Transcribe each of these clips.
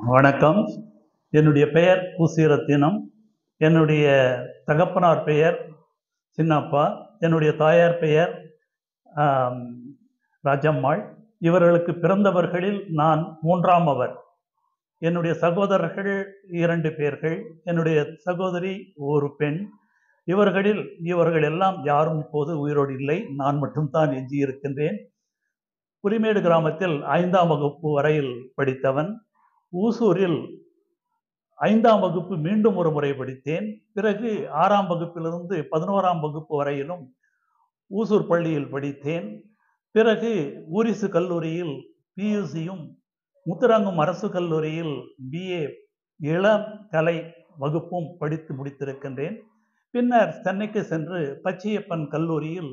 வணக்கம் என்னுடைய பெயர் பூசிரத்தினம் என்னுடைய தகப்பனார் பெயர் சின்னப்பா என்னுடைய தாயார் பெயர் ஆம், ராஜம்மாள் இவர்களுக்கு பிறந்தவர்களில் நான் மூன்றாம் அவர் என்னுடைய சகோதரர்கள் இரண்டு பேர்கள் என்னுடைய சகோதரி ஒரு பெண் இவர்களில் இவர்கள் எல்லாம் யாரும் இப்போது உயிரோடு இல்லை நான் மட்டும்தான் எஞ்சி இருக்கின்றேன் புலிமேடு கிராமத்தில் ஐந்தாம் வகுப்பு வரையில் படித்தவன் ஊசூரில் ஐந்தாம் வகுப்பு மீண்டும் ஒரு முறை படித்தேன் பிறகு ஆறாம் வகுப்பிலிருந்து பதினோராம் வகுப்பு வரையிலும் ஊசூர் பள்ளியில் படித்தேன் பிறகு ஊரிசு கல்லூரியில் பியூசியும் முத்துரங்கம் அரசு கல்லூரியில் பிஏ இளம் கலை வகுப்பும் படித்து முடித்திருக்கின்றேன் பின்னர் சென்னைக்கு சென்று பச்சையப்பன் கல்லூரியில்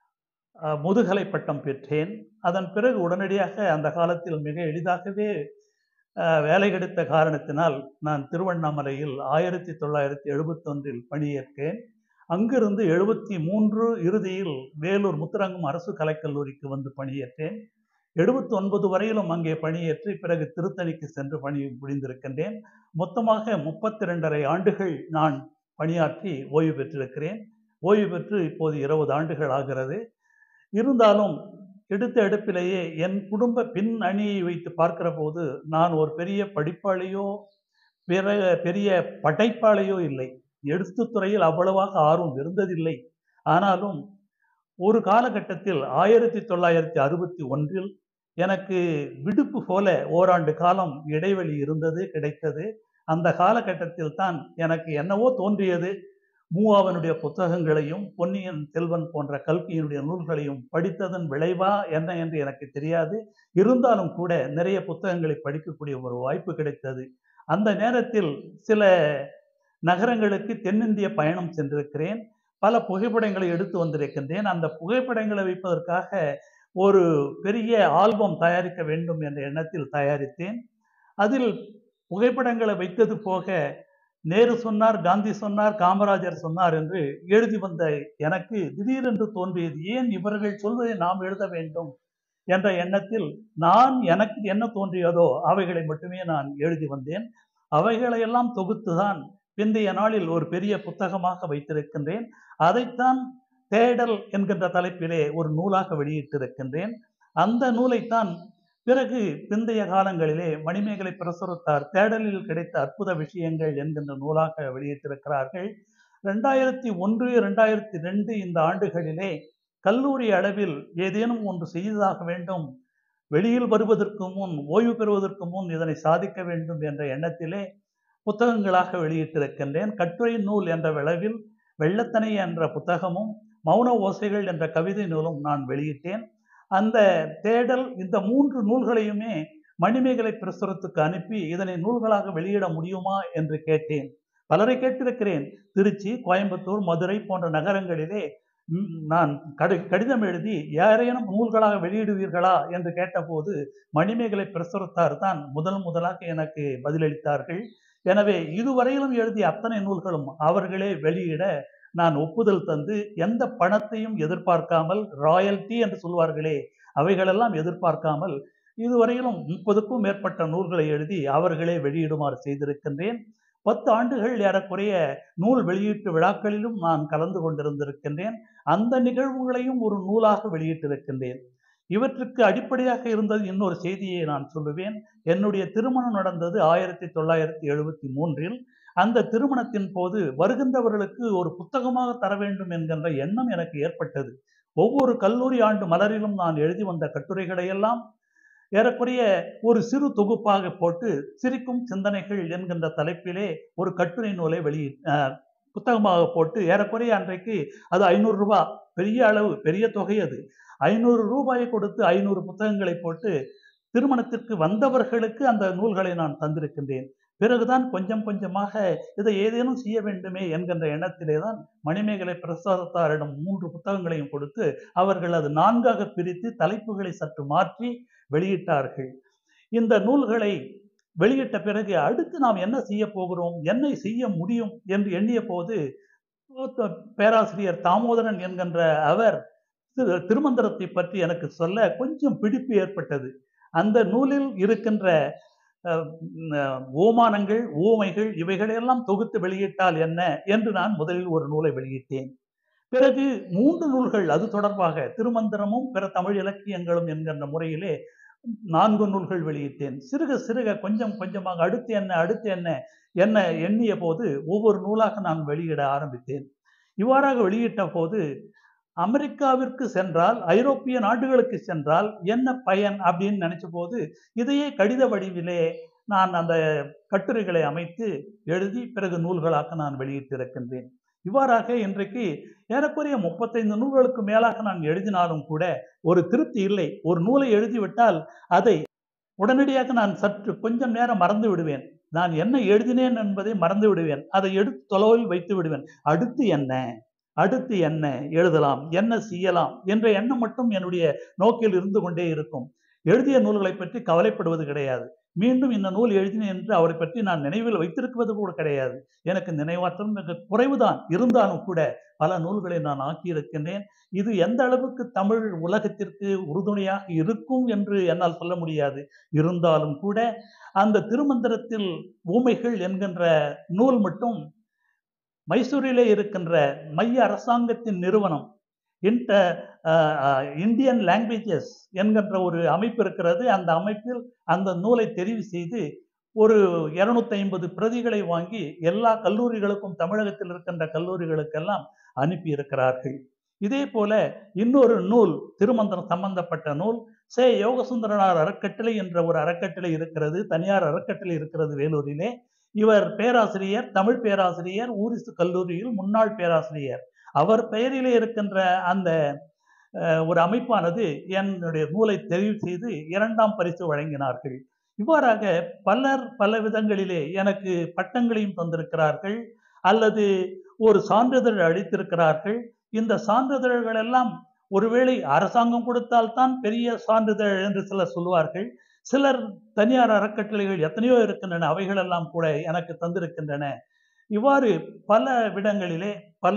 அஹ், முதுகலை பட்டம் பெற்றேன் அதன் பிறகு உடனடியாக அந்த காலத்தில் மிக எளிதாகவே அஹ், வேலை கிடைத்த காரணத்தினால் நான் திருவண்ணாமலையில் ஆயிரத்தி தொள்ளாயிரத்தி எழுபத்தொன்றில் பணியேற்றேன் அங்கிருந்து எழுபத்தி மூன்று இறுதியில் வேலூர் முத்துரங்கம் அரசு கலைக்கல்லூரிக்கு வந்து பணியேற்றேன் எழுபத்தி ஒன்பது வரையிலும் அங்கே பணியேற்றி பிறகு திருத்தணிக்கு சென்று பணி புரிந்திருக்கின்றேன் மொத்தமாக முப்பத்தி ரெண்டரை ஆண்டுகள் நான் பணியாற்றி ஓய்வு பெற்றிருக்கிறேன் ஓய்வு பெற்று இப்போது இருபது ஆண்டுகள் ஆகிறது இருந்தாலும் எடுத்த எடுப்பிலேயே என் குடும்ப பின் அணியை வைத்து பார்க்கிற போது நான் ஒரு பெரிய படிப்பாளியோ பிற பெரிய படைப்பாளியோ இல்லை எழுத்துத் துறையில் அவ்வளவாக ஆர்வம் இருந்ததில்லை ஆனாலும் ஒரு காலகட்டத்தில் ஆயிரத்தி தொள்ளாயிரத்தி அறுபத்தி ஒன்றில் எனக்கு விடுப்பு போல ஓராண்டு காலம் இடைவெளி இருந்தது கிடைத்தது அந்த காலகட்டத்தில் தான் எனக்கு என்னவோ தோன்றியது மூவாவனுடைய புத்தகங்களையும் பொன்னியின் செல்வன் போன்ற கல்கியினுடைய நூல்களையும் படித்ததன் விளைவா என்ன என்று எனக்கு தெரியாது இருந்தாலும் கூட நிறைய புத்தகங்களை படிக்கக்கூடிய ஒரு வாய்ப்பு கிடைத்தது அந்த நேரத்தில் சில நகரங்களுக்கு தென்னிந்திய பயணம் சென்றிருக்கிறேன் பல புகைப்படங்களை எடுத்து வந்திருக்கின்றேன் அந்த புகைப்படங்களை வைப்பதற்காக ஒரு பெரிய ஆல்பம் தயாரிக்க வேண்டும் என்ற எண்ணத்தில் தயாரித்தேன் அதில் புகைப்படங்களை வைத்தது போக நேரு சொன்னார் காந்தி சொன்னார் காமராஜர் சொன்னார் என்று எழுதி வந்த எனக்கு திடீரென்று தோன்றியது ஏன் இவர்கள் சொல்வதை நாம் எழுத வேண்டும் என்ற எண்ணத்தில் நான் எனக்கு என்ன தோன்றியதோ அவைகளை மட்டுமே நான் எழுதி வந்தேன் அவைகளையெல்லாம் தொகுத்துதான் பிந்தைய நாளில் ஒரு பெரிய புத்தகமாக வைத்திருக்கின்றேன் அதைத்தான் தேடல் என்கின்ற தலைப்பிலே ஒரு நூலாக வெளியிட்டிருக்கின்றேன் அந்த நூலைத்தான் பிறகு பிந்தைய காலங்களிலே மணிமேகலை பிரசுரத்தார் தேடலில் கிடைத்த அற்புத விஷயங்கள் என்கின்ற நூலாக வெளியிட்டிருக்கிறார்கள் ரெண்டாயிரத்தி ஒன்று ரெண்டாயிரத்தி ரெண்டு இந்த ஆண்டுகளிலே கல்லூரி அளவில் ஏதேனும் ஒன்று செய்ததாக வேண்டும் வெளியில் வருவதற்கு முன் ஓய்வு பெறுவதற்கு முன் இதனை சாதிக்க வேண்டும் என்ற எண்ணத்திலே புத்தகங்களாக வெளியிட்டிருக்கின்றேன் கட்டுரை நூல் என்ற விளைவில் வெள்ளத்தனை என்ற புத்தகமும் மௌன ஓசைகள் என்ற கவிதை நூலும் நான் வெளியிட்டேன் அந்த தேடல் இந்த மூன்று நூல்களையுமே மணிமேகலை பிரசுரத்துக்கு அனுப்பி இதனை நூல்களாக வெளியிட முடியுமா என்று கேட்டேன் பலரை கேட்டிருக்கிறேன் திருச்சி கோயம்புத்தூர் மதுரை போன்ற நகரங்களிலே ம், நான் கடி கடிதம் எழுதி யாரேனும் நூல்களாக வெளியிடுவீர்களா என்று கேட்டபோது மணிமேகலை பிரசுரத்தார் தான் முதல் முதலாக எனக்கு பதிலளித்தார்கள் எனவே இதுவரையிலும் எழுதிய அத்தனை நூல்களும் அவர்களே வெளியிட நான் ஒப்புதல் தந்து எந்த பணத்தையும் எதிர்பார்க்காமல் ராயல்டி என்று சொல்வார்களே அவைகளெல்லாம் எதிர்பார்க்காமல் இதுவரையிலும் முப்பதுக்கும் மேற்பட்ட நூல்களை எழுதி அவர்களே வெளியிடுமாறு செய்திருக்கின்றேன் பத்து ஆண்டுகள் ஏறக்குறைய நூல் வெளியீட்டு விழாக்களிலும் நான் கலந்து கொண்டிருந்திருக்கின்றேன் அந்த நிகழ்வுகளையும் ஒரு நூலாக வெளியிட்டிருக்கின்றேன் இவற்றுக்கு அடிப்படையாக இருந்தது இன்னொரு செய்தியை நான் சொல்லுவேன் என்னுடைய திருமணம் நடந்தது ஆயிரத்தி தொள்ளாயிரத்தி எழுபத்தி மூன்றில் அந்த திருமணத்தின் போது வருகின்றவர்களுக்கு ஒரு புத்தகமாக தர வேண்டும் என்கின்ற எண்ணம் எனக்கு ஏற்பட்டது ஒவ்வொரு கல்லூரி ஆண்டு மலரிலும் நான் எழுதி வந்த கட்டுரைகளை எல்லாம் ஏறக்குறைய ஒரு சிறு தொகுப்பாக போட்டு சிரிக்கும் சிந்தனைகள் என்கின்ற தலைப்பிலே ஒரு கட்டுரை நூலை வெளியி அஹ், புத்தகமாக போட்டு ஏறக்குறைய அன்றைக்கு அது ஐநூறு ரூபாய் பெரிய அளவு பெரிய தொகை அது ஐநூறு ரூபாயை கொடுத்து ஐநூறு புத்தகங்களை போட்டு திருமணத்திற்கு வந்தவர்களுக்கு அந்த நூல்களை நான் தந்திருக்கின்றேன் பிறகுதான் கொஞ்சம் கொஞ்சமாக இதை ஏதேனும் செய்ய வேண்டுமே என்கின்ற எண்ணத்திலே தான் மணிமேகலை பிரசாதத்தாரிடம் மூன்று புத்தகங்களையும் கொடுத்து அவர்கள் அது நான்காக பிரித்து தலைப்புகளை சற்று மாற்றி வெளியிட்டார்கள் இந்த நூல்களை வெளியிட்ட பிறகு அடுத்து நாம் என்ன செய்ய போகிறோம் என்ன செய்ய முடியும் என்று எண்ணிய போது பேராசிரியர் தாமோதரன் என்கின்ற அவர் திரு- திருமந்திரத்தை பற்றி எனக்கு சொல்ல கொஞ்சம் பிடிப்பு ஏற்பட்டது அந்த நூலில் இருக்கின்ற அஹ், உம், ஓமானங்கள் ஓமைகள் இவைகளையெல்லாம் தொகுத்து வெளியிட்டால் என்ன என்று நான் முதலில் ஒரு நூலை வெளியிட்டேன் பிறகு மூன்று நூல்கள் அது தொடர்பாக திருமந்திரமும் பிற தமிழ் இலக்கியங்களும் என்கின்ற முறையிலே நான்கு நூல்கள் வெளியிட்டேன் சிறுக சிறுக கொஞ்சம் கொஞ்சமாக அடுத்து என்ன அடுத்து என்ன என்ன எண்ணிய போது ஒவ்வொரு நூலாக நான் வெளியிட ஆரம்பித்தேன் இவ்வாறாக வெளியிட்ட போது அமெரிக்காவிற்கு சென்றால் ஐரோப்பிய நாடுகளுக்கு சென்றால் என்ன பயன் அப்படின்னு நினைச்ச போது இதையே கடித வடிவிலே நான் அந்த கட்டுரைகளை அமைத்து எழுதி பிறகு நூல்களாக நான் வெளியிட்டிருக்கின்றேன் இவ்வாறாக இன்றைக்கு ஏறக்குறைய முப்பத்தைந்து நூல்களுக்கு மேலாக நான் எழுதினாலும் கூட ஒரு திருப்தி இல்லை ஒரு நூலை எழுதிவிட்டால் அதை உடனடியாக நான் சற்று கொஞ்சம் நேரம் மறந்து விடுவேன் நான் என்ன எழுதினேன் என்பதை மறந்து விடுவேன் அதை எடுத்து தொலைவில் வைத்து விடுவேன் அடுத்து என்ன அடுத்து என்ன எழுதலாம் என்ன செய்யலாம் என்ற எண்ணம் மட்டும் என்னுடைய நோக்கில் இருந்து கொண்டே இருக்கும் எழுதிய நூல்களை பற்றி கவலைப்படுவது கிடையாது மீண்டும் இந்த நூல் எழுதினேன் என்று அவரை பற்றி நான் நினைவில் வைத்திருக்குவது கூட கிடையாது எனக்கு நினைவாற்றல் மிக குறைவுதான் இருந்தாலும் கூட பல நூல்களை நான் ஆக்கியிருக்கின்றேன் இது எந்த அளவுக்கு தமிழ் உலகத்திற்கு உறுதுணையாக இருக்கும் என்று என்னால் சொல்ல முடியாது இருந்தாலும் கூட அந்த திருமந்திரத்தில் ஊமைகள் என்கின்ற நூல் மட்டும் மைசூரிலே இருக்கின்ற மைய அரசாங்கத்தின் நிறுவனம் இன்ட இந்தியன் லாங்குவேஜஸ் என்கின்ற ஒரு அமைப்பு இருக்கிறது அந்த அமைப்பில் அந்த நூலை தெரிவு செய்து ஒரு இருநூத்தி ஐம்பது பிரதிகளை வாங்கி எல்லா கல்லூரிகளுக்கும் தமிழகத்தில் இருக்கின்ற கல்லூரிகளுக்கெல்லாம் அனுப்பி இருக்கிறார்கள் இதே போல இன்னொரு நூல் திருமந்திரம் சம்பந்தப்பட்ட நூல் சே யோகசுந்தரனார் அறக்கட்டளை என்ற ஒரு அறக்கட்டளை இருக்கிறது தனியார் அறக்கட்டளை இருக்கிறது வேலூரிலே இவர் பேராசிரியர் தமிழ் பேராசிரியர் ஊரிசு கல்லூரியில் முன்னாள் பேராசிரியர் அவர் பெயரிலே இருக்கின்ற அந்த அஹ், ஒரு அமைப்பானது என்னுடைய நூலை தெரிவு செய்து இரண்டாம் பரிசு வழங்கினார்கள் இவ்வாறாக பலர் பல விதங்களிலே எனக்கு பட்டங்களையும் தந்திருக்கிறார்கள் அல்லது ஒரு சான்றிதழ் அளித்திருக்கிறார்கள் இந்த சான்றிதழ்கள் எல்லாம் ஒருவேளை அரசாங்கம் கொடுத்தால்தான் பெரிய சான்றிதழ் என்று சிலர் சொல்லுவார்கள் சிலர் தனியார் அறக்கட்டளைகள் எத்தனையோ இருக்கின்றன அவைகளெல்லாம் கூட எனக்கு தந்திருக்கின்றன இவ்வாறு பல விடங்களிலே பல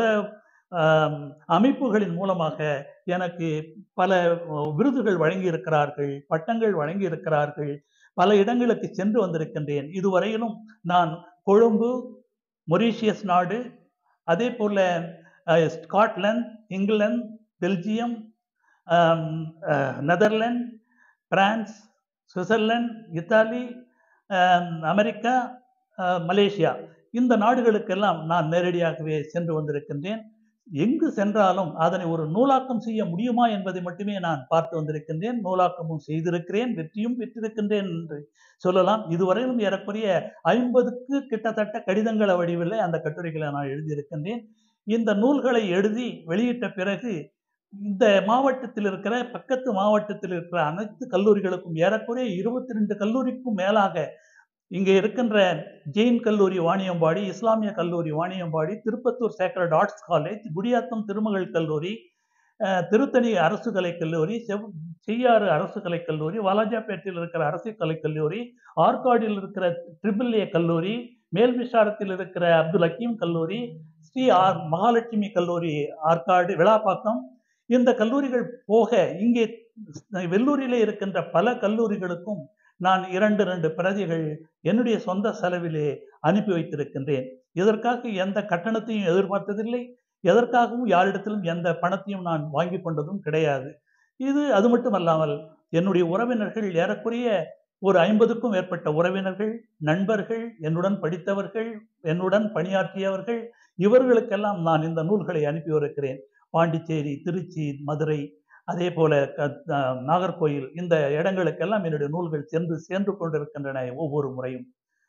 ஆம், அமைப்புகளின் மூலமாக எனக்கு பல அஹ், விருதுகள் வழங்கி இருக்கிறார்கள் பட்டங்கள் வழங்கி இருக்கிறார்கள் பல இடங்களுக்கு சென்று வந்திருக்கின்றேன் இதுவரையிலும் நான் கொழும்பு மொரீஷியஸ் நாடு அதே போல அஹ், ஸ்காட்லாந்து இங்கிலாந்து பெல்ஜியம் ஆம், அஹ், நெதர்லாந்து பிரான்ஸ் சுவிட்சர்லாந்து இத்தாலி ஆம், அமெரிக்கா அஹ், மலேசியா இந்த நாடுகளுக்கெல்லாம் நான் நேரடியாகவே சென்று வந்திருக்கின்றேன் எங்கு சென்றாலும் அதனை ஒரு நூலாக்கம் செய்ய முடியுமா என்பதை மட்டுமே நான் பார்த்து வந்திருக்கின்றேன் நூலாக்கமும் செய்திருக்கிறேன் வெற்றியும் பெற்றிருக்கின்றேன் என்று சொல்லலாம் இதுவரையிலும் ஏறக்குறைய ஐம்பதுக்கு கிட்டத்தட்ட கடிதங்கள வடிவில் அந்த கட்டுரைகளை நான் எழுதியிருக்கின்றேன் இந்த நூல்களை எழுதி வெளியிட்ட பிறகு இந்த மாவட்டத்தில் இருக்கிற பக்கத்து மாவட்டத்தில் இருக்கிற அனைத்து கல்லூரிகளுக்கும் ஏறக்குறைய இருபத்தி ரெண்டு கல்லூரிக்கும் மேலாக இங்கே இருக்கின்ற ஜெயின் கல்லூரி வாணியம்பாடி இஸ்லாமிய கல்லூரி Vaniyambadi Tirupattur sacred arts college Gudiyatham Thirumagal கல்லூரி அஹ், திருத்தணி அரசு கலைக் கல்லூரி செவ் செய்யாறு அரசு கலைக் கல்லூரி வாலாஜாபேட்டில் இருக்கிற அரசு கலைக் கல்லூரி ஆற்காடில் இருக்கிற ட்ரிபிள் ஏ கல்லூரி மேல் விசாரத்தில் இருக்கிற அப்துல் ஹக்கீம் கல்லூரி ஸ்ரீ ஆர் மகாலட்சுமி கல்லூரி ஆற்காடு விழாப்பாக்கம் இந்த கல்லூரிகள் போக இங்கே வெள்ளூரிலே இருக்கின்ற பல கல்லூரிகளுக்கும் நான் இரண்டு ரெண்டு பிரதிகள் என்னுடைய சொந்த செலவிலே அனுப்பி வைத்திருக்கின்றேன் இதற்காக எந்த கட்டணத்தையும் எதிர்பார்த்ததில்லை எதற்காகவும் யாரிடத்திலும் எந்த பணத்தையும் நான் வாங்கி கொண்டதும் கிடையாது இது அது மட்டுமல்லாமல் என்னுடைய உறவினர்கள் ஏறக்குறைய ஒரு ஐம்பதுக்கும் மேற்பட்ட உறவினர்கள் நண்பர்கள் என்னுடன் படித்தவர்கள் என்னுடன் பணியாற்றியவர்கள் இவர்களுக்கெல்லாம் நான் இந்த நூல்களை அனுப்பி வருகிறேன் பாண்டிச்சேரி திருச்சி மதுரை அதே போல க- அஹ் நாகர்கோயில் இந்த இடங்களுக்கெல்லாம் என்னுடைய நூல்கள் சென்று சென்று கொண்டிருக்கின்றன ஒவ்வொரு முறையும்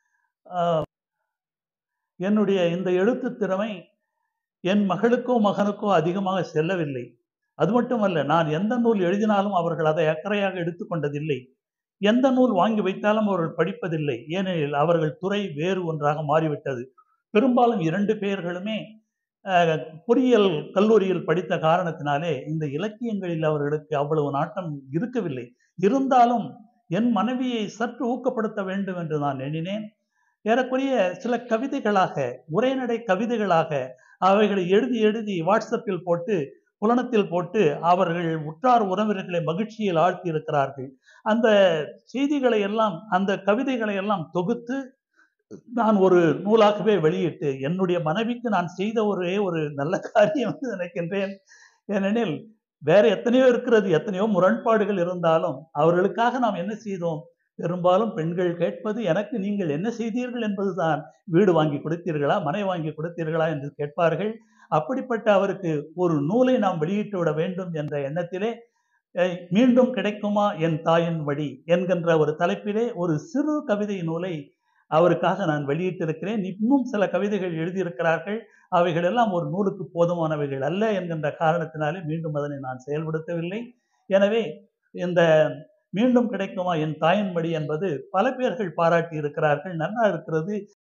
ஆஹ் என்னுடைய இந்த எழுத்து திறமை என் மகளுக்கோ மகனுக்கோ அதிகமாக செல்லவில்லை அது மட்டுமல்ல நான் எந்த நூல் எழுதினாலும் அவர்கள் அதை அக்கறையாக எடுத்துக்கொண்டதில்லை எந்த நூல் வாங்கி வைத்தாலும் அவர்கள் படிப்பதில்லை ஏனெனில் அவர்கள் துறை வேறு ஒன்றாக மாறிவிட்டது பெரும்பாலும் இரண்டு பேர்களுமே அஹ், பொறியியல் கல்லூரியில் படித்த காரணத்தினாலே இந்த இலக்கியங்களில் அவர்களுக்கு அவ்வளவு நாட்டம் இருக்கவில்லை இருந்தாலும் என் மனைவியை சற்று ஊக்கப்படுத்த வேண்டும் என்று நான் எண்ணினேன் ஏறக்குறைய சில கவிதைகளாக உரைநடை கவிதைகளாக அவைகளை எழுதி எழுதி வாட்ஸ்அப்பில் போட்டு புலனத்தில் போட்டு அவர்கள் உற்றார் உறவினர்களை மகிழ்ச்சியில் ஆழ்த்தி இருக்கிறார்கள் அந்த செய்திகளை எல்லாம் அந்த கவிதைகளை எல்லாம் தொகுத்து நான் ஒரு நூலாகவே வெளியிட்டு என்னுடைய மனைவிக்கு நான் செய்த ஒரே ஒரு நல்ல காரியம் என்று நினைக்கின்றேன் ஏனெனில் வேற எத்தனையோ இருக்கிறது எத்தனையோ முரண்பாடுகள் இருந்தாலும் அவர்களுக்காக நாம் என்ன செய்தோம் பெரும்பாலும் பெண்கள் கேட்பது எனக்கு நீங்கள் என்ன செய்தீர்கள் என்பதுதான் வீடு வாங்கி கொடுத்தீர்களா மனை வாங்கி கொடுத்தீர்களா என்று கேட்பார்கள் அப்படிப்பட்ட அவருக்கு ஒரு நூலை நாம் வெளியிட்டு விட வேண்டும் என்ற எண்ணத்திலே அஹ், மீண்டும் கிடைக்குமா என் தாயின் வழி என்கின்ற ஒரு தலைப்பிலே ஒரு சிறு கவிதை நூலை அவருக்காக நான் வெளியிட்டிருக்கிறேன் இன்னும் சில கவிதைகள் எழுதியிருக்கிறார்கள் அவைகள் எல்லாம் ஒரு நூலுக்கு போதுமானவைகள் அல்ல என்கின்ற காரணத்தினாலே மீண்டும் அதனை நான் செயல்படுத்தவில்லை எனவே இந்த மீண்டும் கிடைக்குமா என் தாயின் மடி என்பது பல பேர்கள் பாராட்டி இருக்கிறார்கள் நல்லா இருக்கிறது